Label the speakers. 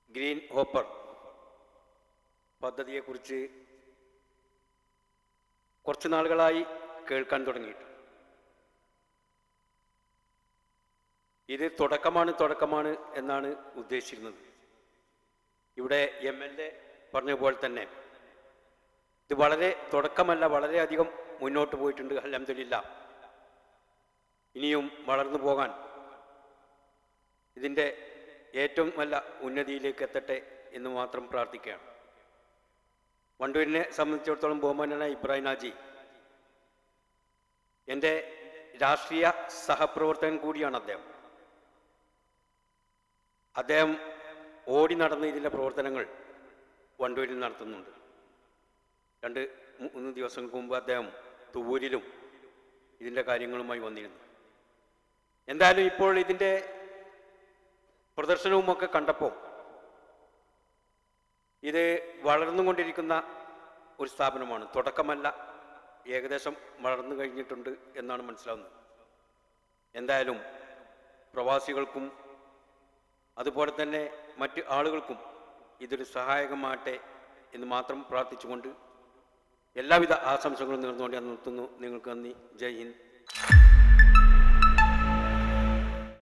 Speaker 1: green hopper പദ്ധതിയെക്കുറിച്ച് കുറച്ച് നാളുകളായി കേൾക്കാൻ തുടങ്ങിയിട്ട് ഇത് തുടക്കമാണ് തുടക്കമാണ് എന്നാണ് ഉദ്ദേശിച്ചിരുന്നത് ഇവിടെ എം എൽ എ പറഞ്ഞ പോലെ തന്നെ ഇത് വളരെ തുടക്കമല്ല വളരെയധികം മുന്നോട്ട് പോയിട്ടുണ്ട് അലഹമില്ല ഇനിയും വളർന്നു പോകാൻ ഇതിൻ്റെ ഏറ്റവും നല്ല ഉന്നതിയിലേക്ക് എത്തട്ടെ എന്ന് മാത്രം പ്രാർത്ഥിക്കുകയാണ് വണ്ടൂരിനെ സംബന്ധിച്ചിടത്തോളം ബഹുമാനായ ഇബ്രാഹിം നാജി എൻ്റെ രാഷ്ട്രീയ സഹപ്രവർത്തകൻ കൂടിയാണ് അദ്ദേഹം അദ്ദേഹം ഓടി നടന്ന് ഇതിൻ്റെ പ്രവർത്തനങ്ങൾ വണ്ടൂരിൽ നടത്തുന്നുണ്ട് രണ്ട് മൂന്ന് ദിവസങ്ങൾക്ക് മുമ്പ് അദ്ദേഹം തുവൂരിലും ഇതിൻ്റെ കാര്യങ്ങളുമായി വന്നിരുന്നു എന്തായാലും ഇപ്പോൾ ഇതിൻ്റെ പ്രദർശനവുമൊക്കെ കണ്ടപ്പോൾ ഇത് വളർന്നുകൊണ്ടിരിക്കുന്ന ഒരു സ്ഥാപനമാണ് തുടക്കമല്ല ഏകദേശം വളർന്നു കഴിഞ്ഞിട്ടുണ്ട് എന്നാണ് മനസ്സിലാവുന്നത് എന്തായാലും പ്രവാസികൾക്കും അതുപോലെ തന്നെ മറ്റ് ആളുകൾക്കും ഇതൊരു സഹായകമാകട്ടെ എന്ന് മാത്രം പ്രാർത്ഥിച്ചുകൊണ്ട് എല്ലാവിധ ആശംസകളും നേർന്നുകൊണ്ട് ഞാൻ നിർത്തുന്നു നിങ്ങൾക്ക് നന്ദി ജയ് ഹിന്ദ്